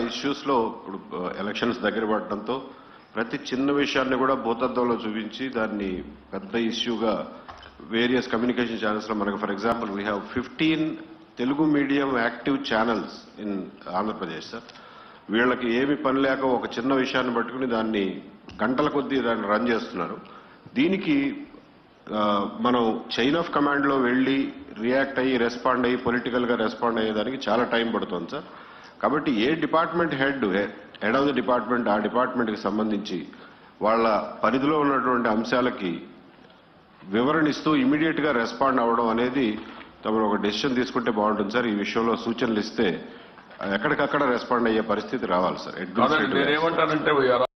issues లో ఇప్పుడు elections దగ్గర పడడంతో ప్రతి చిన్న విషయాన్ని కూడా భూతత్వంలో చూపించి దాన్ని పెద్ద ఇష్యూగా వేరియస్ కమ్యూనికేషన్ ఛానల్స్ లో మనకు for example we have fifteen Telugu medium active channels in Andhra Pradesh sir వీళ్ళకి ఏమి పని లేక ఒక చిన్న విషయాన్ని పట్టుకుని దాన్ని గంటల కొద్దీ దాన్ని రన్ చేస్తున్నారు దీనికి ఆ, మనం చైన్ ఆఫ్ కమాండ్ లో వెళ్లి రియాక్ట్ అయ్యి రెస్పాండ్ అయ్యి పొలిటికల్ గా రెస్పాండ్ అయ్యేదానికి చాలా టైం పడుతుంది సార్ కాబట్టి a department head head of the department ఆ డిపార్ట్మెంట్ కి సంబంధించి వాళ్ళ పరిధిలో ఉన్నటువంటి అంశాలకి వివరణ ఇస్తూ ఇమీడియట్ గా రెస్పాండ్ అవ్వడం అనేది తమరు ఒక డెసిషన్ తీసుకుంటే బాగుంటుంది సార్ ఈ విషయంలో సూచనలు ఇస్తే ఎక్కడికక్కడ రెస్పాండ్ అయ్యే పరిస్థితి రావాలి సార్ కాదండి నేనేమంటానంటే we are